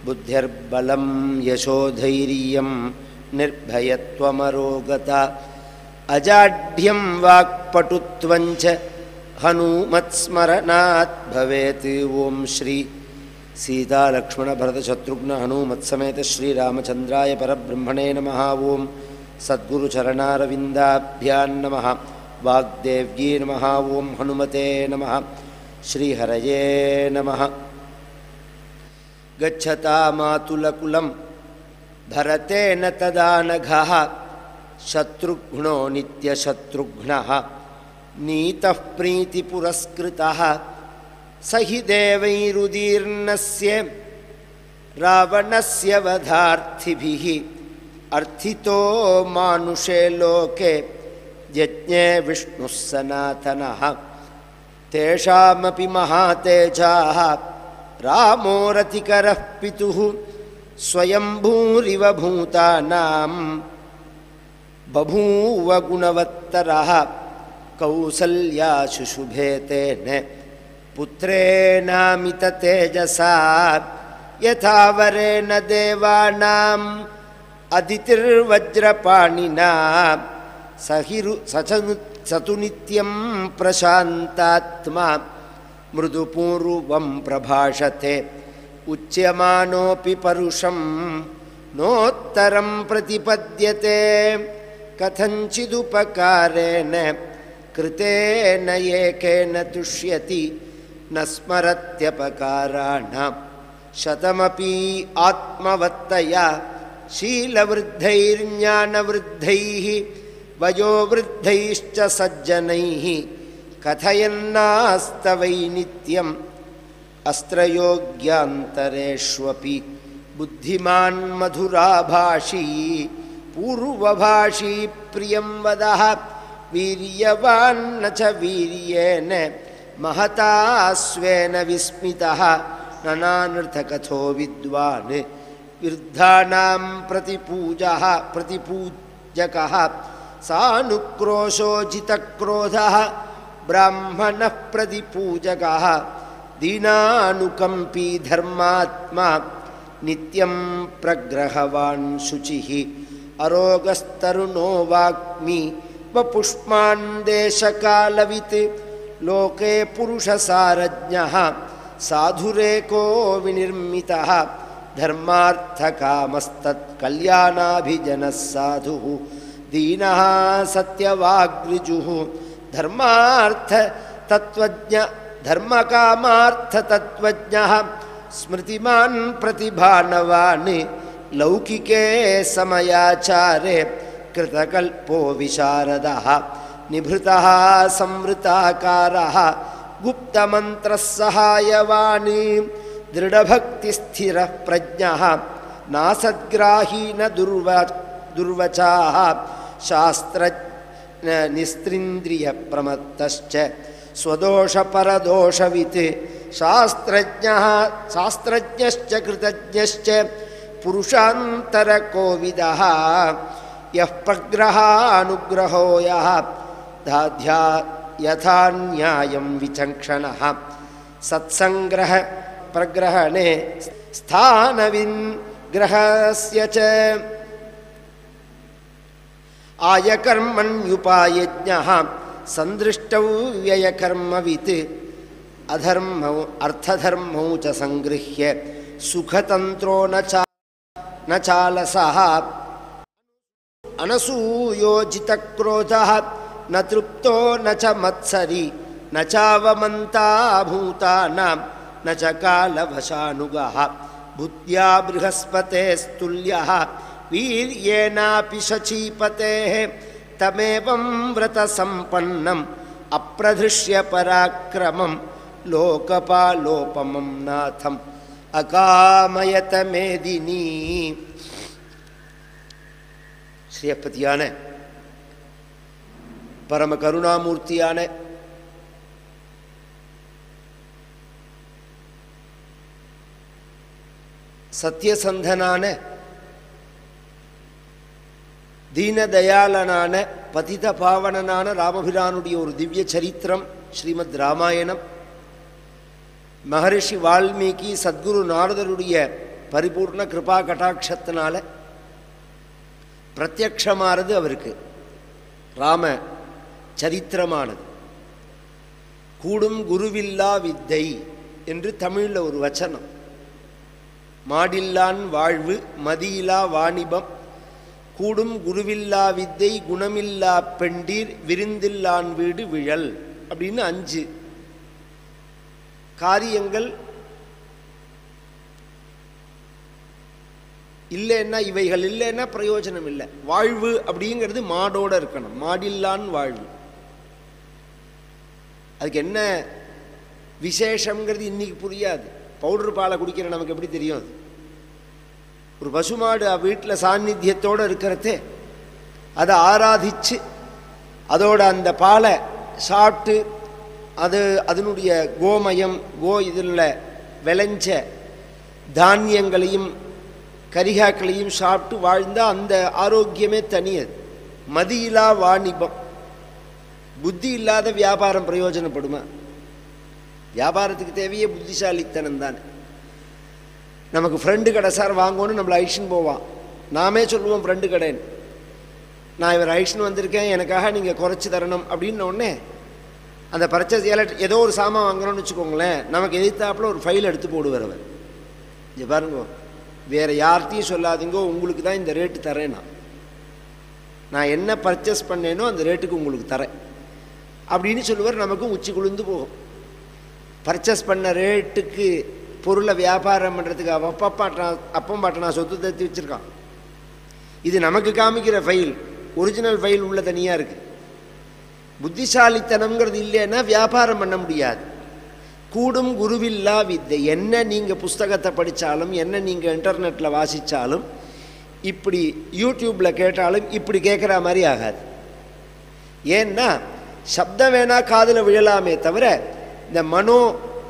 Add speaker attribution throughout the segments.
Speaker 1: बुद्धिर्बलं यशोधैर्यं निर्भयत्वमरोगता अजाढ्यं वाक्पटुत्वञ्च हनूमत्स्मरणात् भवेत् ॐ श्री सीतालक्ष्मणभरतशत्रुघ्नहनूमत्समेत श्रीरामचन्द्राय परब्रह्मणे नमः ॐ सद्गुरुचरणारविन्दाभ्यां नमः वाग्देव्यै नमः ॐ हनुमते नमः श्रीहरये नमः गच्छता मातुलकुलं भरतेन तदा नघः शत्रुघ्नो नित्यशत्रुघ्नः नीतः प्रीतिपुरस्कृतः स हि देवैरुदीर्णस्य रावणस्य वधार्थिभिः अर्थितो मानुषे लोके यज्ञे विष्णुः सनातनः तेषामपि महातेजाः रामो रतिकरः पितुः स्वयम्भूरिव भूतानां बभूव गुणवत्तरः कौसल्याशुशुभे तेन पुत्रेणामिततेजसा यथा वरेण देवानाम् अदितिर्वज्रपाणिना सहिरु सचनु सतु नित्यं प्रशान्तात्मा मृदुपूर्वं प्रभाषते उच्यमानोऽपि परुषं नोत्तरं प्रतिपद्यते कथञ्चिदुपकारेण कृतेन एकेन तुष्यति न स्मरत्यपकाराणां शतमपि आत्मवत्तया शीलवृद्धैर्ज्ञानवृद्धैः वयोवृद्धैश्च सज्जनैः कथयन्नास्तवै नित्यम् अस्त्रयोग्यान्तरेष्वपि बुद्धिमान् मधुराभाषी पूर्वभाषी प्रियं वदः वीर्यवान्न च वीर्येण महता स्वेन विस्मितः ननानर्थकथो विद्वान् विरुद्धानां प्रतिपूजः प्रतिपूजकः सानुक्रोशोजितक्रोधः ब्राह्मणः प्रतिपूजकः दीनानुकम्पी धर्मात्मा नित्यं प्रग्रहवान् शुचिः अरोगस्तरुणो वाग्मी वपुष्मान् देशकालवित् लोके पुरुषसारज्ञः साधुरेको विनिर्मितः धर्मार्थकामस्तत्कल्याणाभिजनः साधुः दीनः सत्यवाग्ऋजुः धर्मार्थतत्त्वज्ञ धर्मकामार्थतत्त्वज्ञः स्मृतिमान् प्रतिभानवान् लौकिके समयाचारे कृतकल्पो विशारदः निभृतः संवृताकारः गुप्तमन्त्रः सहायवान् दृढभक्तिस्थिरः प्रज्ञः नासद्ग्राही न दुर्व दुर्वचाः शास्त्र निस्त्रिन्द्रियप्रमत्तश्च स्वदोषपरदोषवित् शास्त्रज्ञः शास्त्रज्ञश्च कृतज्ञश्च पुरुषान्तरकोविदः यः प्रग्रहानुग्रहो यः दाध्या यथा न्यायं विचङ्क्षणः सत्सङ्ग्रह प्रग्रहणे स्थानविन्ग्रहस्य च आयकर्मण्युपायज्ञः सन्दृष्टौ व्ययकर्मवित् अधर्मौ अर्थधर्मौ च सङ्गृह्य सुखतन्त्रो न चा न चालसः अनसूयोजितक्रोधः न तृप्तो न च मत्सरी न चावमन्ता भूतानां न च कालवशानुगः बुद्ध्या बृहस्पतेस्तुल्यः वीर्येणापि शचीपतेः तमेवं व्रतसम्पन्नम् अप्रधृष्य पराक्रमं लोकपालोपमं नाथम् அகாமயத மேதினி ஸ்ரீயப்பதியான பரம கருணாமூர்த்தியான சத்தியசந்தனான தீனதயாளனான பதித பாவனனான ராமபிரானுடைய ஒரு திவ்ய சரித்திரம் ஸ்ரீமத் ராமாயணம் மகரிஷி வால்மீகி சத்குரு நாரதருடைய பரிபூர்ண கிருபா கட்டாட்சத்தினால பிரத்யக்ஷமானது அவருக்கு ராம சரித்திரமானது கூடும் குருவில்லா வித்தை என்று தமிழில் ஒரு வச்சனம் மாடில்லான் வாழ்வு மதியிலா வாணிபம் கூடும் குருவில்லா வித்தை குணமில்லா பெண்டீர் விருந்தில்லான் வீடு விழல் அப்படின்னு அஞ்சு காரியங்கள் இல்லைன்னா இவைகள் இல்லைன்னா பிரயோஜனம் இல்லை வாழ்வு அப்படிங்கிறது மாடோட இருக்கணும் மாடில்லான் வாழ்வு அதுக்கு என்ன விசேஷங்கிறது இன்னைக்கு புரியாது பவுடர் பாலை குடிக்கிற நமக்கு எப்படி தெரியும் அது ஒரு பசுமாடு வீட்டில் சாநித்தியத்தோடு இருக்கிறதே அதை ஆராதிச்சு அதோட அந்த பாலை சாப்பிட்டு அது அதனுடைய கோமயம் கோ இதில் விளைஞ்ச தானியங்களையும் கரிகாக்களையும் சாப்பிட்டு வாழ்ந்தால் அந்த ஆரோக்கியமே தனியது மதியிலா வாணிபம் புத்தி இல்லாத வியாபாரம் பிரயோஜனப்படுமா வியாபாரத்துக்கு தேவையே புத்திசாலித்தனம் தானே நமக்கு ஃப்ரெண்டு கடை சார் வாங்கணும்னு நம்மளை ஐஷன் போவான் நாமே சொல்லுவோம் ஃப்ரெண்டு கடைன்னு நான் இவர் ஐஷன் வந்திருக்கேன் எனக்காக நீங்கள் குறைச்சி தரணும் அப்படின்ன உடனே அந்த பர்ச்சேஸ் எலக்ட் ஏதோ ஒரு சாமான் வாங்குறோம்னு வச்சுக்கோங்களேன் நமக்கு எதிர்த்தாப்புல ஒரு ஃபைல் எடுத்து போடுவார் அவர் இங்கே பாருங்க வேறு யார்கிட்டையும் சொல்லாதீங்கோ உங்களுக்கு தான் இந்த ரேட்டு தரேன் நான் நான் என்ன பர்ச்சேஸ் பண்ணேனோ அந்த ரேட்டுக்கு உங்களுக்கு தரேன் அப்படின்னு சொல்லுவார் நமக்கும் உச்சி குளிர்ந்து போகும் பர்ச்சேஸ் பண்ண ரேட்டுக்கு பொருளை வியாபாரம் பண்ணுறதுக்கு அவன் அப்பா பாட்டான் அப்பம் பாட்டனா சொத்து தத்தி வச்சுருக்கான் இது நமக்கு காமிக்கிற ஃபைல் ஒரிஜினல் ஃபைல் உள்ள தனியாக இருக்குது புத்திசாலித்தனம்ங்கிறது இல்லைன்னா வியாபாரம் பண்ண முடியாது கூடும் குருவில்லா வித்தை என்ன நீங்கள் புஸ்தகத்தை படித்தாலும் என்ன நீங்கள் இன்டர்நெட்டில் வாசித்தாலும் இப்படி யூடியூப்பில் கேட்டாலும் இப்படி கேட்குற மாதிரி ஆகாது ஏன்னா சப்தம் வேணா காதில் விழலாமே தவிர இந்த மனோ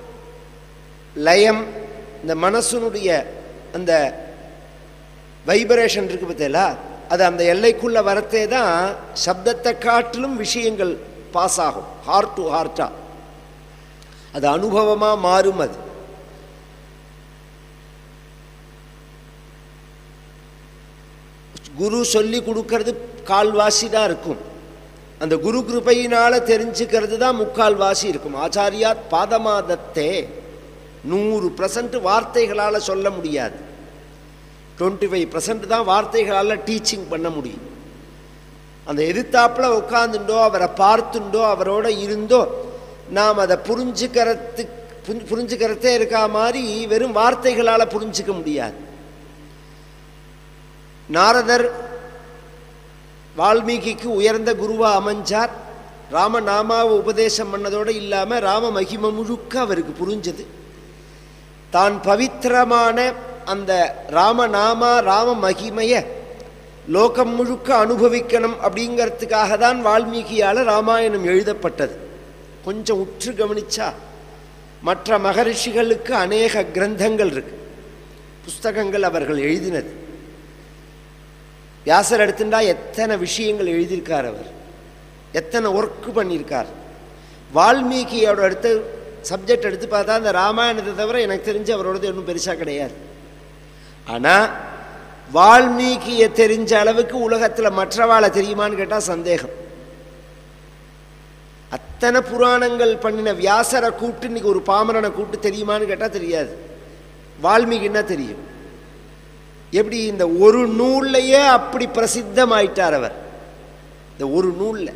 Speaker 1: லயம் இந்த மனசனுடைய அந்த வைப்ரேஷன் இருக்கு பார்த்தீங்களா அது அந்த எல்லைக்குள்ளே வரத்தே தான் சப்தத்தை காட்டிலும் விஷயங்கள் பாஸ் ஆகும் ஹார்ட் டு ஹார்ட்டாக அது அனுபவமாக மாறும் அது குரு சொல்லி கொடுக்கறது கால்வாசி தான் இருக்கும் அந்த குரு கிருபையினால் தெரிஞ்சுக்கிறது தான் முக்கால் வாசி இருக்கும் ஆச்சாரியார் பாதமாதத்தே நூறு பர்சன்ட் வார்த்தைகளால் சொல்ல முடியாது டுவெண்ட்டி ஃபைவ் பர்சன்ட் தான் வார்த்தைகளால் டீச்சிங் பண்ண முடியும் அந்த எதிர்த்தாப்பில் உட்காந்துண்டோ அவரை பார்த்துண்டோ அவரோட இருந்தோ நாம் அதை புரிஞ்சுக்கிறதுக்கு புரிஞ்சு புரிஞ்சுக்கிறதே இருக்கா மாதிரி வெறும் வார்த்தைகளால் புரிஞ்சிக்க முடியாது நாரதர் வால்மீகிக்கு உயர்ந்த குருவா அமைஞ்சார் ராமநாமாவை உபதேசம் பண்ணதோடு இல்லாமல் ராம மகிமை முழுக்க அவருக்கு புரிஞ்சது தான் பவித்திரமான அந்த ராமநாமா ராம மகிமையை லோகம் முழுக்க அனுபவிக்கணும் அப்படிங்கிறதுக்காக தான் வால்மீகியால் ராமாயணம் எழுதப்பட்டது கொஞ்சம் உற்று கவனிச்சா மற்ற மகரிஷிகளுக்கு அநேக கிரந்தங்கள் இருக்கு புஸ்தகங்கள் அவர்கள் எழுதினது வியாசர் எடுத்துட்டா எத்தனை விஷயங்கள் எழுதியிருக்கார் அவர் எத்தனை ஒர்க் பண்ணியிருக்கார் வால்மீகியோட எடுத்து சப்ஜெக்ட் எடுத்து பார்த்தா அந்த ராமாயணத்தை தவிர எனக்கு தெரிஞ்சு அவரோடது ஒன்றும் பெருசாக கிடையாது ஆனால் வால்மீகியை தெரிஞ்ச அளவுக்கு உலகத்தில் மற்றவாளை தெரியுமான்னு கேட்டால் சந்தேகம் அத்தனை புராணங்கள் பண்ணின வியாசரை கூப்பிட்டு இன்னைக்கு ஒரு பாமரனை கூப்பிட்டு தெரியுமான்னு கேட்டால் தெரியாது வால்மீகின்னா தெரியும் எப்படி இந்த ஒரு நூல்லையே அப்படி பிரசித்தமாயிட்டார் அவர் இந்த ஒரு நூலில்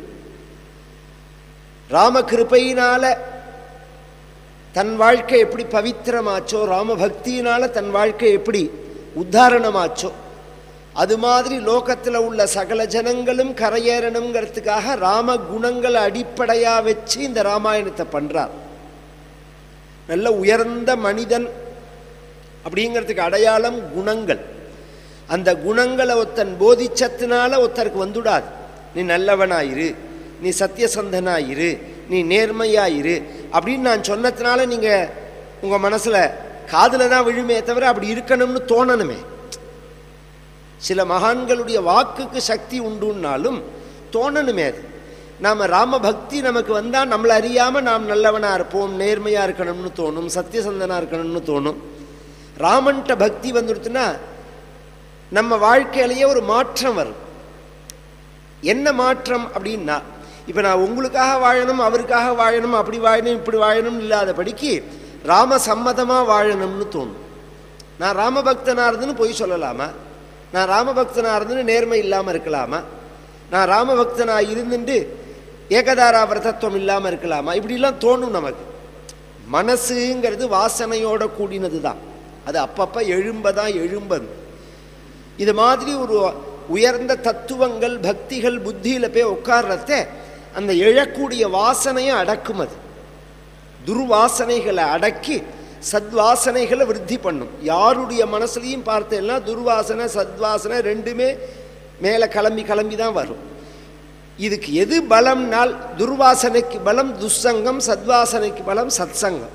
Speaker 1: ராம கிருப்பையினால தன் வாழ்க்கை எப்படி பவித்திரமாச்சோ ராம பக்தியினால தன் வாழ்க்கை எப்படி உத்தாரணமாச்சோ அது மாதிரி லோகத்தில் உள்ள சகல ஜனங்களும் கரையேறணுங்கிறதுக்காக ராம குணங்களை அடிப்படையாக வச்சு இந்த ராமாயணத்தை பண்ணுறார் நல்ல உயர்ந்த மனிதன் அப்படிங்கிறதுக்கு அடையாளம் குணங்கள் அந்த குணங்களை ஒருத்தன் போதிச்சத்தினால ஒருத்தருக்கு வந்துடாது நீ நல்லவனாயிரு நீ சத்தியசந்தனாயிரு நீ நேர்மையாயிரு அப்படின்னு நான் சொன்னதுனால நீங்கள் உங்கள் மனசில் காதில் தான் விழுமே தவிர அப்படி இருக்கணும்னு தோணணுமே சில மகான்களுடைய வாக்குக்கு சக்தி உண்டுன்னாலும் தோணணுமே அது நாம் ராம பக்தி நமக்கு வந்தால் நம்மளை அறியாமல் நாம் நல்லவனாக இருப்போம் நேர்மையாக இருக்கணும்னு தோணும் சத்தியசந்தனாக இருக்கணும்னு தோணும் ராமன்ட்ட பக்தி வந்துடுத்துன்னா நம்ம வாழ்க்கையிலேயே ஒரு மாற்றம் வரும் என்ன மாற்றம் அப்படின்னா இப்போ நான் உங்களுக்காக வாழணும் அவருக்காக வாழணும் அப்படி வாழணும் இப்படி வாழணும் இல்லாதபடிக்கு ராம சம்மதமாக வாழணும்னு தோணும் நான் ராமபக்தனாக இருந்துன்னு பொய் சொல்லலாமா நான் ராமபக்தனாக இருந்துன்னு நேர்மை இல்லாமல் இருக்கலாமா நான் ராமபக்தனாக இருந்துட்டு ஏகதாரா விரதத்துவம் இல்லாமல் இருக்கலாமா இப்படிலாம் தோணும் நமக்கு மனசுங்கிறது வாசனையோட கூடினது தான் அது அப்பப்போ எழும்பதான் எழும்பது இது மாதிரி ஒரு உயர்ந்த தத்துவங்கள் பக்திகள் புத்தியில் போய் உட்கார்றத அந்த எழக்கூடிய வாசனையை அடக்கும் அது துர்வாசனைகளை அடக்கி சத்வாசனைகளை விருத்தி பண்ணும் யாருடைய மனசுலையும் பார்த்தேன்னா துர்வாசனை சத்வாசனை ரெண்டுமே மேலே கிளம்பி கிளம்பி தான் வரும் இதுக்கு எது பலம்னால் துர்வாசனைக்கு பலம் துஸ்சங்கம் சத்வாசனைக்கு பலம் சத்சங்கம்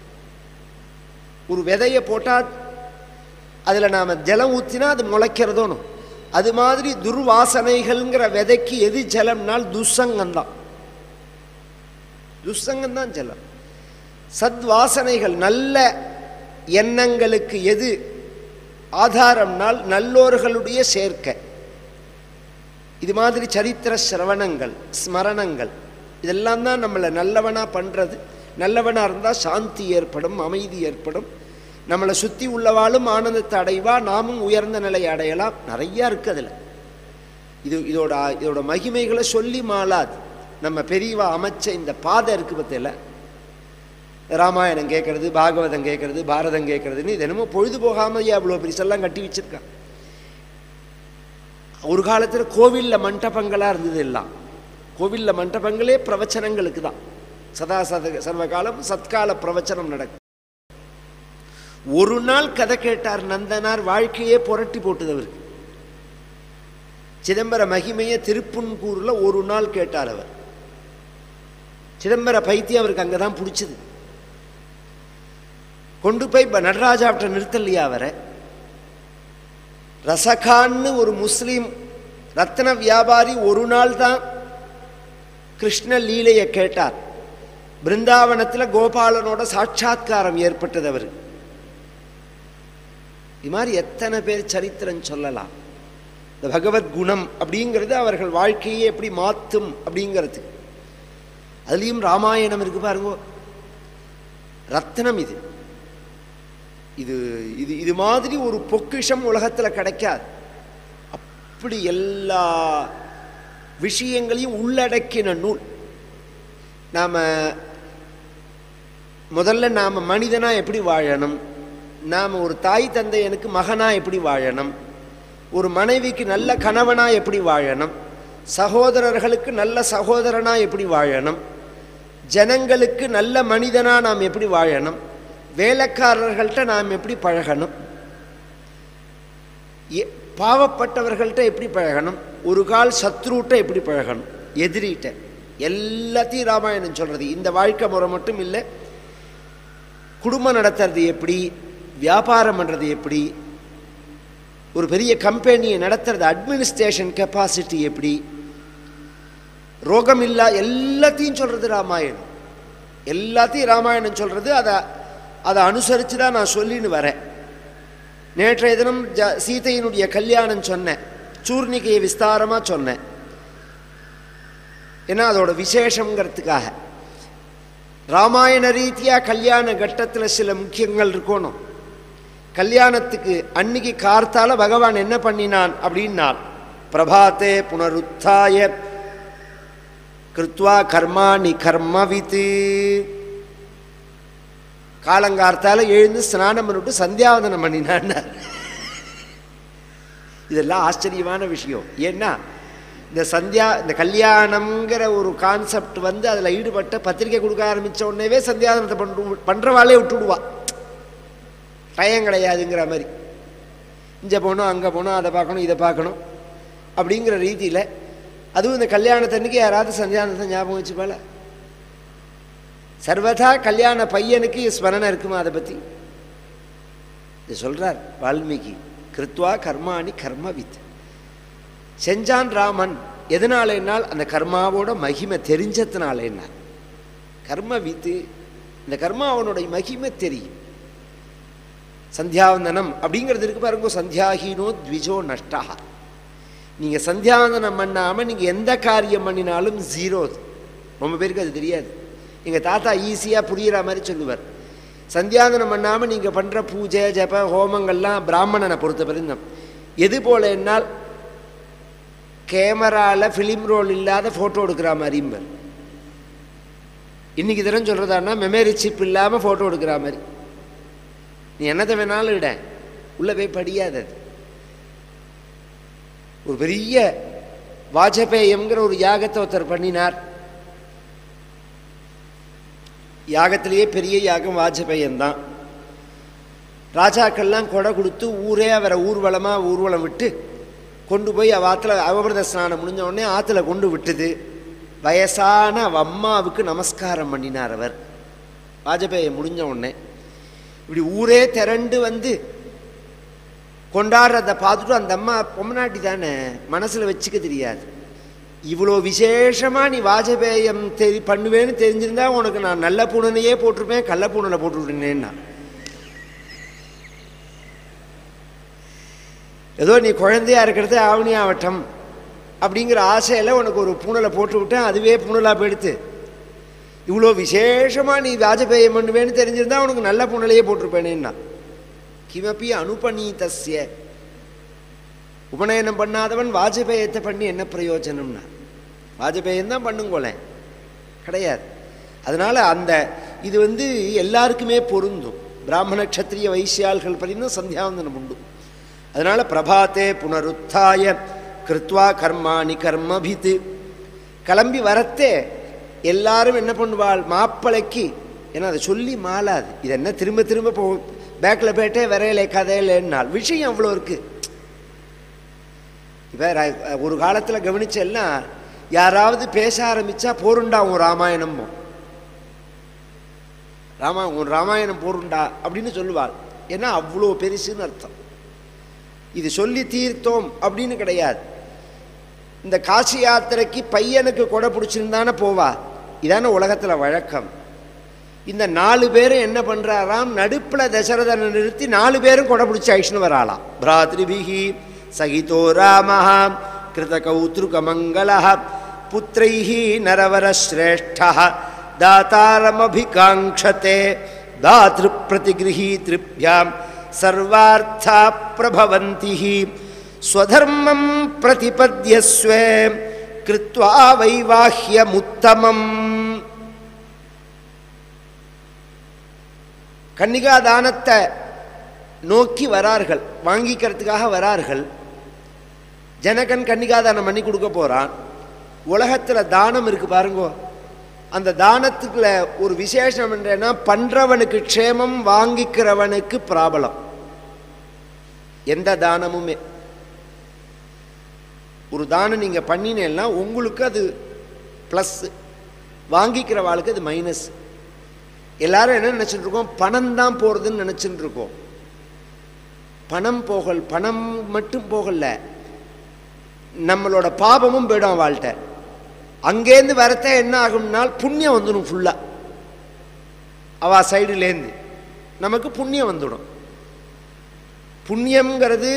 Speaker 1: ஒரு விதையை போட்டால் அதில் நாம் ஜலம் ஊற்றினா அது முளைக்கிறதோனும் அது மாதிரி துர்வாசனைகள்ங்கிற விதைக்கு எது ஜலம்னால் துஸ்சங்கம்தான் துஸ்சங்கம்தான் ஜலம் சத்வாசனைகள் நல்ல எண்ணங்களுக்கு எது ஆதாரம்னால் நல்லோர்களுடைய சேர்க்கை இது மாதிரி சரித்திர சிரவணங்கள் ஸ்மரணங்கள் இதெல்லாம் தான் நம்மளை நல்லவனாக பண்ணுறது நல்லவனாக இருந்தால் சாந்தி ஏற்படும் அமைதி ஏற்படும் நம்மளை சுற்றி உள்ளவாளும் ஆனந்தத்தை அடைவா நாமும் உயர்ந்த நிலை அடையலாம் நிறையா இருக்குது அதில் இது இதோட இதோட மகிமைகளை சொல்லி மாளாது நம்ம பெரியவா அமைச்ச இந்த பாதை இருக்குது பற்றியில் ராமாயணம் கேட்கறது பாகவதம் கேட்கறது பாரதம் கேட்கறதுன்னு இது என்னமோ பொழுது போகாமல் அவ்வளோ பெருசெல்லாம் கட்டி வச்சிருக்கான் ஒரு காலத்தில் கோவிலில் மண்டபங்களாக இருந்தது எல்லாம் கோவிலில் மண்டபங்களே பிரவச்சனங்களுக்கு தான் சதா சத சர்வகாலம் சத்கால பிரவச்சனம் நடக்கும் ஒரு நாள் கதை கேட்டார் நந்தனார் வாழ்க்கையே புரட்டி போட்டுது அவருக்கு சிதம்பர மகிமையை திருப்புன்கூரில் ஒரு நாள் கேட்டார் அவர் சிதம்பர பைத்தியம் அவருக்கு அங்கே தான் பிடிச்சது கொண்டு போய் இப்போ நடராஜாவிட்ட நிறுத்தலையா அவரை ரசகான்னு ஒரு முஸ்லீம் ரத்ன வியாபாரி ஒரு நாள் தான் கிருஷ்ண லீலையை கேட்டார் பிருந்தாவனத்தில் கோபாலனோட சாட்சாத்காரம் ஏற்பட்டது அவர் இது மாதிரி எத்தனை பேர் சரித்திரம் சொல்லலாம் இந்த பகவத் குணம் அப்படிங்கிறது அவர்கள் வாழ்க்கையை எப்படி மாற்றும் அப்படிங்கிறது அதுலேயும் ராமாயணம் இருக்கு பாருங்க ரத்னம் இது இது இது இது மாதிரி ஒரு பொக்கிஷம் உலகத்தில் கிடைக்காது அப்படி எல்லா விஷயங்களையும் உள்ளடக்கின நூல் நாம் முதல்ல நாம் மனிதனாக எப்படி வாழணும் நாம் ஒரு தாய் தந்தையனுக்கு மகனாக எப்படி வாழணும் ஒரு மனைவிக்கு நல்ல கணவனாக எப்படி வாழணும் சகோதரர்களுக்கு நல்ல சகோதரனாக எப்படி வாழணும் ஜனங்களுக்கு நல்ல மனிதனாக நாம் எப்படி வாழணும் வேலைக்காரர்கள்ட்ட நாம் எப்படி பழகணும் எ- பாவப்பட்டவர்கள்ட்ட எப்படி பழகணும் ஒரு கால் சத்ருட்ட எப்படி பழகணும் எதிரிட்ட எல்லாத்தையும் ராமாயணம் சொல்கிறது இந்த வாழ்க்கை முறை மட்டும் இல்லை குடும்பம் நடத்துறது எப்படி வியாபாரம் பண்ணுறது எப்படி ஒரு பெரிய கம்பெனியை நடத்துறது அட்மினிஸ்ட்ரேஷன் கெப்பாசிட்டி எப்படி ரோகம் இல்லா எல்லாத்தையும் சொல்கிறது ராமாயணம் எல்லாத்தையும் ராமாயணம் சொல்கிறது அதை அதை அனுசரித்து தான் நான் சொல்லின்னு வரேன் நேற்றைய தினம் ஜ சீதையினுடைய கல்யாணம் சொன்னேன் சூர்ணிகையை விஸ்தாரமாக சொன்னேன் ஏன்னா அதோட விசேஷங்கிறதுக்காக ராமாயண ரீதியாக கல்யாண கட்டத்தில் சில முக்கியங்கள் இருக்கணும் கல்யாணத்துக்கு அன்னைக்கு கார்த்தால பகவான் என்ன பண்ணினான் அப்படின்னான் பிரபாத்தே புனருத்தாய கிருத்வா கர்மாணி கர்மவித்து காலங்கார்த்தால எழுந்து ஸ்நானம் பண்ணிவிட்டு சந்தியாவதனம் பண்ணினான்னார் இதெல்லாம் ஆச்சரியமான விஷயம் ஏன்னா இந்த சந்தியா இந்த கல்யாணம்ங்கிற ஒரு கான்செப்ட் வந்து அதில் ஈடுபட்ட பத்திரிக்கை கொடுக்க ஆரம்பித்த உடனேவே சந்தியாவதனத்தை பண்ணு பண்ணுறவாளே விட்டுடுவா டயம் கிடையாதுங்கிற மாதிரி இங்கே போகணும் அங்கே போகணும் அதை பார்க்கணும் இதை பார்க்கணும் அப்படிங்கிற ரீதியில் அதுவும் இந்த கல்யாணத்தன்னைக்கு யாராவது சந்தியானத்தை ஞாபகம் வச்சுப்பால சர்வதா கல்யாண பையனுக்கு ஸ்மரணை இருக்குமா அதை பற்றி இது சொல்கிறார் வால்மீகி கிருத்வா கர்மாணி கர்மவித் செஞ்சான் ராமன் எதனாலேனால் அந்த கர்மாவோட மகிமை தெரிஞ்சதுனாலேனால் கர்ம வித்து இந்த கர்மா அவனுடைய மகிமை தெரியும் சந்தியாவந்தனம் அப்படிங்கிறது இருக்கு பாருங்க சந்தியாஹீனோ த்விஜோ நஷ்டா நீங்கள் சந்தியாவந்தனம் பண்ணாமல் நீங்கள் எந்த காரியம் பண்ணினாலும் ஜீரோ அது ரொம்ப பேருக்கு அது தெரியாது எங்கள் தாத்தா ஈஸியாக புரிகிற மாதிரி சொல்லுவார் சந்தியாவந்தனம் பண்ணாமல் நீங்கள் பண்ணுற பூஜை ஜப ஹோமங்கள்லாம் பிராமணனை பொறுத்த பிறந்தம் எது போல என்னால் கேமராவில் ஃபிலிம் ரோல் இல்லாத ஃபோட்டோ எடுக்கிற மாதிரிம்பர் இன்றைக்கி தினம் சொல்கிறதான்னா மெமரி சிப் இல்லாமல் ஃபோட்டோ எடுக்கிற மாதிரி நீ என்னத்தை வேணாலும் இட உள்ளே போய் படியாது அது ஒரு பெரிய வாஜபேயம்ங்கிற ஒரு யாகத்தை ஒருத்தர் பண்ணினார் யாகத்திலேயே பெரிய யாகம் வாஜபேயம்தான் ராஜாக்கள்லாம் கொடை கொடுத்து ஊரே அவரை ஊர்வலமாக ஊர்வலம் விட்டு கொண்டு போய் அவ ஆற்றுல அவபிரத ஸ்நானம் முடிஞ்ச உடனே ஆற்றுல கொண்டு விட்டுது வயசான அவ அம்மாவுக்கு நமஸ்காரம் பண்ணினார் அவர் வாஜபேயை முடிஞ்ச உடனே இப்படி ஊரே திரண்டு வந்து கொண்டாடுறத பார்த்துட்டு அந்த அம்மா பொம்மநாட்டி தானே மனசில் வச்சுக்க தெரியாது இவ்வளோ விசேஷமாக நீ வாஜபேயம் தெரி பண்ணுவேன்னு தெரிஞ்சிருந்தா உனக்கு நான் நல்ல பூனனையே போட்டிருப்பேன் கள்ள பூனலை போட்டு விட்டுனேன்னா ஏதோ நீ குழந்தையா இருக்கிறது ஆவணி ஆவட்டம் அப்படிங்கிற ஆசையில் உனக்கு ஒரு பூனலை போட்டு விட்டேன் அதுவே பூனலாக போயிடுத்து இவ்வளோ விசேஷமாக நீ வாஜபேயம் பண்ணுவேன்னு தெரிஞ்சிருந்தா உனக்கு நல்ல பூனலையே போட்டிருப்பேனேன்னா கிமப்பி அனுபநீதஸ்ய உபநயனம் பண்ணாதவன் வாஜபேயத்தை பண்ணி என்ன பிரயோஜனம்னா வாஜபேயம் தான் பண்ணுங்கோலேன் கிடையாது அதனால் அந்த இது வந்து எல்லாருக்குமே பொருந்தும் பிராமண க்ஷத்ரிய வைசியாள்கள் பரிந்தும் சந்தியாவந்தனம் உண்டு அதனால் பிரபாத்தே புனருத்தாய கிருத்வா கர்மாணி கர்மபித்து கிளம்பி வரத்தே எல்லாரும் என்ன பண்ணுவாள் மாப்பிளைக்கு ஏன்னா அதை சொல்லி மாளாது இது என்ன திரும்ப திரும்ப போ பேக்கில் போயிட்டே வரையலை கதையிலன்னால் விஷயம் அவ்வளோ இருக்குது இப்போ ஒரு காலத்தில் கவனிச்சேன்னா யாராவது பேச ஆரம்பித்தா போருண்டா உன் ராமாயணமோ ராமா உன் ராமாயணம் போருண்டா அப்படின்னு சொல்லுவாள் ஏன்னா அவ்வளோ பெருசுன்னு அர்த்தம் இது சொல்லி தீர்த்தோம் அப்படின்னு கிடையாது இந்த காசி யாத்திரைக்கு பையனுக்கு கொடை பிடிச்சிருந்தானே போவா இதான உலகத்தில் வழக்கம் இந்த நாலு பேரும் என்ன பண்ணுறாராம் நடுப்பில் தசரதனை நிறுத்தி நாலு பேரும் கொடை பிடிச்சி ஐஷ்ணு வராளாம் பிராத்ரிபிகி சகிதோ ராமः कृतकौतृकमङ्गलः पुत्रैः नरवरश्रेष्ठः दातारमभिकाङ्क्षते दातृप्रतिगृहीतृभ्यां सर्वार्था प्रभवन्ति हि स्वधर्मं प्रतिपद्यस्व कृत्वा वैवाह्यमुत्तमम् கன்னிகா தானத்தை நோக்கி வரார்கள் வாங்கிக்கிறதுக்காக வரார்கள் ஜனகன் கன்னிகாதானம் பண்ணி கொடுக்க போகிறான் உலகத்தில் தானம் இருக்குது பாருங்கோ அந்த தானத்துக்குள்ள ஒரு விசேஷம் என்னன்னா பண்ணுறவனுக்கு க்ஷேமம் வாங்கிக்கிறவனுக்கு பிராபலம் எந்த தானமுமே ஒரு தானம் நீங்கள் பண்ணினேன்னா உங்களுக்கு அது ப்ளஸ்ஸு வாங்கிக்கிற வாழ்க்கை அது மைனஸ் எல்லாரும் என்ன நினச்சிட்டு இருக்கோம் பணம் தான் போகிறதுன்னு நினச்சிட்டு இருக்கோம் பணம் போகல் பணம் மட்டும் போகல நம்மளோட பாபமும் போயிடும் வாழ்கிட்ட அங்கேருந்து வரத்த என்ன ஆகும்னால் புண்ணியம் வந்துடும் ஃபுல்லாக அவ சைடுலேருந்து நமக்கு புண்ணியம் வந்துடும் புண்ணியம்ங்கிறது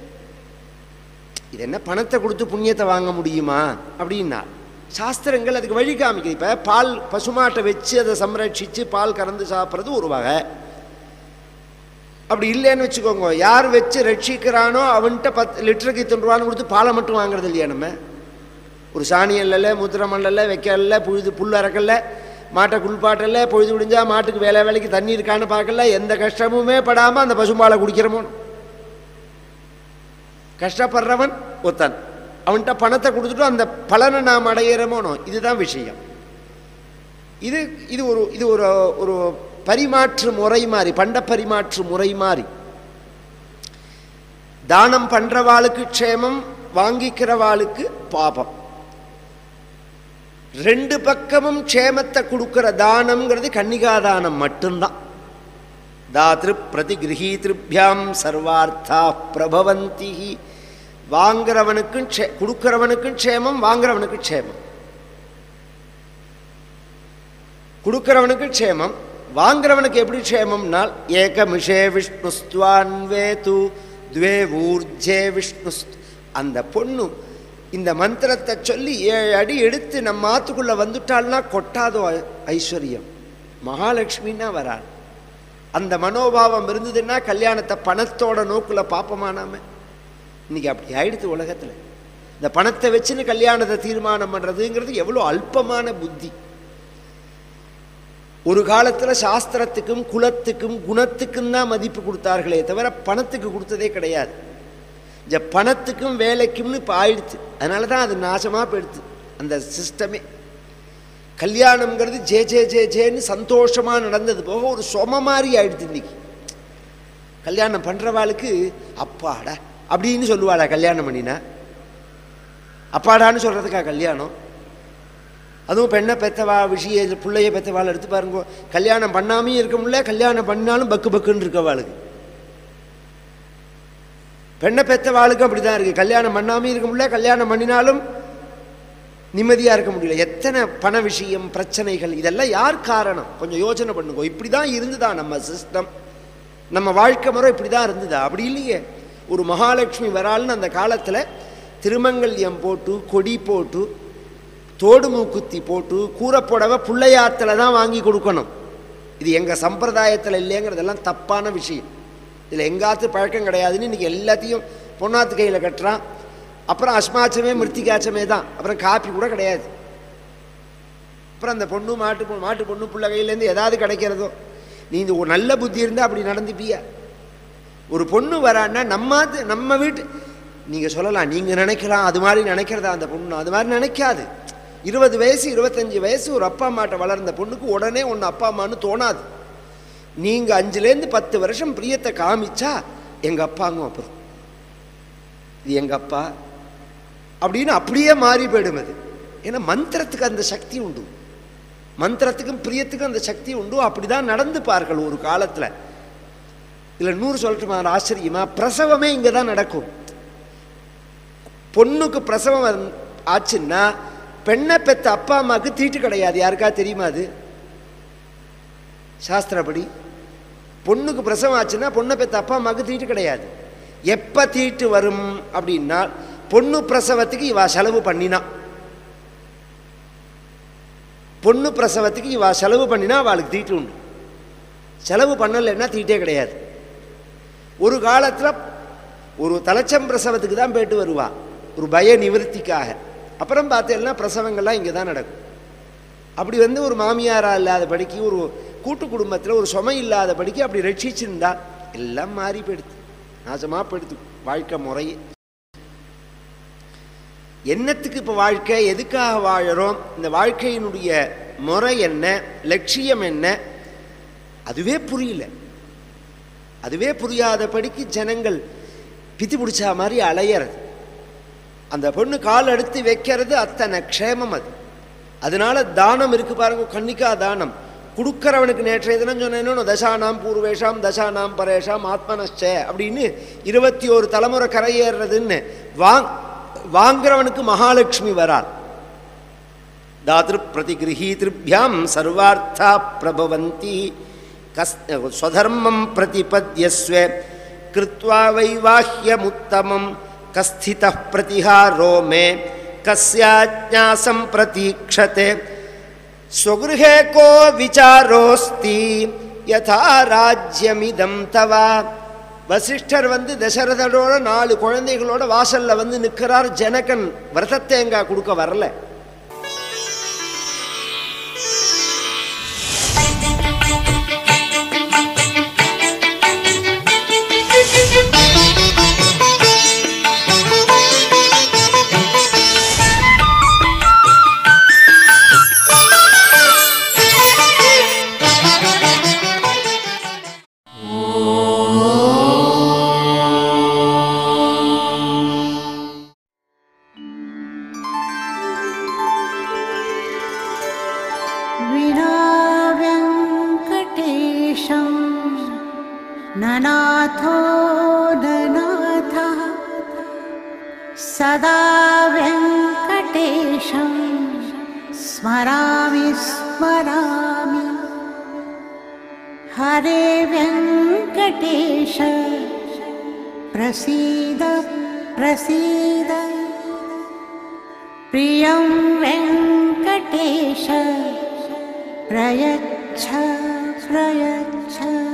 Speaker 1: இது என்ன பணத்தை கொடுத்து புண்ணியத்தை வாங்க முடியுமா அப்படின்னா சாஸ்திரங்கள் அதுக்கு வழி காமிக்குது இப்போ பால் பசுமாட்டை வச்சு அதை சம்ரட்சித்து பால் கறந்து சாப்பிட்றது ஒரு வகை அப்படி இல்லைன்னு வச்சுக்கோங்க யார் வச்சு ரட்சிக்கிறானோ அவன்கிட்ட பத்து லிட்டருக்கு இத்தனை ரூபான்னு கொடுத்து பாலை மட்டும் வாங்குறது இல்லையா நம்ம ஒரு சாணி அல்லல முத்திரமல்லல வைக்கல புழுது புல் அறக்கல மாட்டை குளிப்பாட்டல பொழுது விடிஞ்சா மாட்டுக்கு வேலை வேலைக்கு தண்ணி இருக்கான்னு பார்க்கல எந்த கஷ்டமுமே படாமல் அந்த பசும்பாலை குடிக்கிறமோ கஷ்டப்படுறவன் ஒத்தன் அவன்கிட்ட பணத்தை கொடுத்துட்டு அந்த பலனை நாம் அடையிறமோனோ இதுதான் விஷயம் இது இது ஒரு இது ஒரு ஒரு பரிமாற்று முறை மாதிரி பண்ட பரிமாற்று முறை மாதிரி தானம் பண்றவாளுக்கு க்ஷேமம் வாங்கிக்கிறவாளுக்கு பாபம் ரெண்டு பக்கமும் க்ஷேமத்தை கொடுக்கிற தானம்ங்கிறது கன்னிகாதானம் மட்டும்தான் தாத்ரு பிரதிகிரகீதிருபியாம் சர்வார்த்தா பிரபவந்தி வாங்குறவனுக்கும் க்ஷே கொடுக்கிறவனுக்கும் க்ஷேமம் வாங்குறவனுக்கும் க்ஷேமம் கொடுக்கிறவனுக்கு க்ஷேமம் வாங்குறவனுக்கு எப்படி க்ஷேமம்னால் ஏகமிஷே விஷ்ணுஸ்துவான்வே து துவே ஊர்ஜே விஷ்ணுஸ்து அந்த பொண்ணு இந்த மந்திரத்தை சொல்லி ஏழு அடி எடுத்து நம்ம ஆத்துக்குள்ளே வந்துட்டாள்னா கொட்டாதோ ஐ- ஐஸ்வர்யம் மகாலட்சுமின்னா வராள் அந்த மனோபாவம் இருந்ததுன்னா கல்யாணத்தை பணத்தோட நோக்கில் பார்ப்போமா நாம இன்னைக்கு அப்படி ஆயிடுத்து உலகத்தில் இந்த பணத்தை வச்சுன்னு கல்யாணத்தை தீர்மானம் பண்ணுறதுங்கிறது எவ்வளோ அல்பமான புத்தி ஒரு காலத்தில் சாஸ்திரத்துக்கும் குலத்துக்கும் குணத்துக்கும் தான் மதிப்பு கொடுத்தார்களே தவிர பணத்துக்கு கொடுத்ததே கிடையாது இந்த பணத்துக்கும் வேலைக்கும்னு இப்போ ஆயிடுச்சு அதனால தான் அது நாசமாக போயிடுது அந்த சிஸ்டமே கல்யாணம்ங்கிறது ஜே ஜே ஜே ஜேன்னு சந்தோஷமாக நடந்தது போக ஒரு சொம மாதிரி ஆயிடுது இன்னைக்கு கல்யாணம் பண்ணுறவாளுக்கு அப்பாடா அப்படின்னு சொல்லுவாளா கல்யாணம் பண்ணினா அப்பாடான்னு சொல்கிறதுக்கா கல்யாணம் அதுவும் பெண்ணை பெத்தவா விஷய பிள்ளைய பெத்தவாள் எடுத்து பாருங்க கல்யாணம் பண்ணாமையும் இருக்க முடியல கல்யாணம் பண்ணாலும் பக்கு பக்குன்னு இருக்கவாளுக்கு பெண்ணை பெத்தவாளுக்கு அப்படி தான் இருக்குது கல்யாணம் பண்ணாமையும் இருக்க முடியல கல்யாணம் பண்ணினாலும் நிம்மதியாக இருக்க முடியல எத்தனை பண விஷயம் பிரச்சனைகள் இதெல்லாம் யார் காரணம் கொஞ்சம் யோசனை பண்ணுங்க இப்படி தான் இருந்துதா நம்ம சிஸ்டம் நம்ம வாழ்க்கை முறை இப்படி தான் இருந்ததா அப்படி இல்லையே ஒரு மகாலட்சுமி வராள்னு அந்த காலத்தில் திருமங்கல்யம் போட்டு கொடி போட்டு தோடு மூக்குத்தி போட்டு கூரைப்புடவை பிள்ளையாத்தில் தான் வாங்கி கொடுக்கணும் இது எங்கள் சம்பிரதாயத்தில் இல்லைங்கிறதெல்லாம் தப்பான விஷயம் இதில் எங்காத்து பழக்கம் கிடையாதுன்னு இன்றைக்கி எல்லாத்தையும் பொண்ணாத்து கையில் கட்டுறான் அப்புறம் அஸ்மாச்சமே மிருத்திகாச்சமே தான் அப்புறம் காப்பி கூட கிடையாது அப்புறம் அந்த பொண்ணு மாட்டு பொண்ணு மாட்டு பொண்ணு பிள்ளை கையிலேருந்து ஏதாவது கிடைக்கிறதோ நீ இந்த ஒரு நல்ல புத்தி இருந்தால் அப்படி நடந்துப்பியா ஒரு பொண்ணு வரான்னா நம்ம நம்ம வீட்டு நீங்கள் சொல்லலாம் நீங்கள் நினைக்கலாம் அது மாதிரி நினைக்கிறதா அந்த பொண்ணு அது மாதிரி நினைக்காது இருபது வயசு இருபத்தஞ்சி வயசு ஒரு அப்பா அம்மாட்ட வளர்ந்த பொண்ணுக்கு உடனே ஒன்று அப்பா அம்மான்னு தோணாது நீங்கள் அஞ்சுலேருந்து பத்து வருஷம் பிரியத்தை காமிச்சா எங்கள் அப்பாங்க அப்புறம் இது எங்கள் அப்பா அப்படின்னு அப்படியே மாறி போயிடும் அது ஏன்னா மந்திரத்துக்கு அந்த சக்தி உண்டு மந்திரத்துக்கும் பிரியத்துக்கும் அந்த சக்தி உண்டு அப்படிதான் நடந்துப்பார்கள் ஒரு காலத்தில் இதில் நூறு சொல்லட்டுமா ஆச்சரியமா பிரசவமே இங்கே தான் நடக்கும் பொண்ணுக்கு பிரசவம் வந்து- ஆச்சுன்னா பெண்ணை பெத்த அப்பா அம்மாவுக்கு தீட்டு கிடையாது யாருக்கா தெரியுமா அது சாஸ்திரப்படி பொண்ணுக்கு பிரசவம் ஆச்சுன்னா பொண்ணை பெத்த அப்பா அம்மாவுக்கு தீட்டு கிடையாது எப்போ தீட்டு வரும் அப்படின்னா பொண்ணு பிரசவத்துக்கு இவா செலவு பண்ணினா பொண்ணு பிரசவத்துக்கு இவா செலவு பண்ணினா அவளுக்கு தீட்டு உண்டு செலவு பண்ணலைன்னா தீட்டே கிடையாது ஒரு காலத்தில் ஒரு தலைச்சம் பிரசவத்துக்கு தான் போயிட்டு வருவா ஒரு பய நிவர்த்திக்காக அப்புறம் பார்த்தேன்னா பிரசவங்கள்லாம் இங்கே தான் நடக்கும் அப்படி வந்து ஒரு மாமியாரா இல்லாத படிக்கு ஒரு கூட்டு குடும்பத்தில் ஒரு சுமை இல்லாத படிக்கு அப்படி ரட்சிச்சிருந்தா எல்லாம் மாறி போயிடுது நாசமாக போயிடுது வாழ்க்கை முறையே என்னத்துக்கு இப்போ வாழ்க்கை எதுக்காக வாழறோம் இந்த வாழ்க்கையினுடைய முறை என்ன லட்சியம் என்ன அதுவே புரியல அதுவே புரியாதபடிக்கு ஜனங்கள் பித்து பிடிச்சா மாதிரி அலையறது அந்த பொண்ணு கால் எடுத்து வைக்கிறது அத்தனை க்ஷேமம் அது அதனால தானம் இருக்கு பாருங்க கன்னிக்கா தானம் கொடுக்கறவனுக்கு நேற்றைய தினம் சொன்னேன்னு தசானாம் பூர்வேஷாம் தசானாம் பரேஷாம் ஆத்மனச்ச அப்படின்னு இருபத்தி ஒரு தலைமுறை கரையேறுறதுன்னு வாங் வாங்குறவனுக்கு மகாலட்சுமி வராள் தாத்ரு பிரதிகிரகீதிருபியாம் சர்வார்த்தா பிரபவந்தி கஸ் ஸ்வதர்மம் பிரதிபத்யஸ்வ கிருத்வா வைவாஹ்யமுத்தமம் கஸ்தித பிரதிஹாரோ மே கஸ்யாஜ்ஞாசம் பிரதீக்ஷதே ஸ்வகிருஹே கோ விசாரோஸ்தி யதா ராஜ்யமிதம் தவா வசிஷ்டர் வந்து தசரதனோட நாலு குழந்தைகளோட வாசல்ல வந்து நிற்கிறார் ஜனகன் விரதத்தேங்காய் கொடுக்க வரல
Speaker 2: विनाव्यङ्कटेशं ननाथो ननाथः सदा व्यङ्कटेशं स्मरामि स्मरामि हरे वेङ्कटेश प्रसीद प्रसीद प्रियं वेङ्कटेश प्रयच्छ प्रयच्छ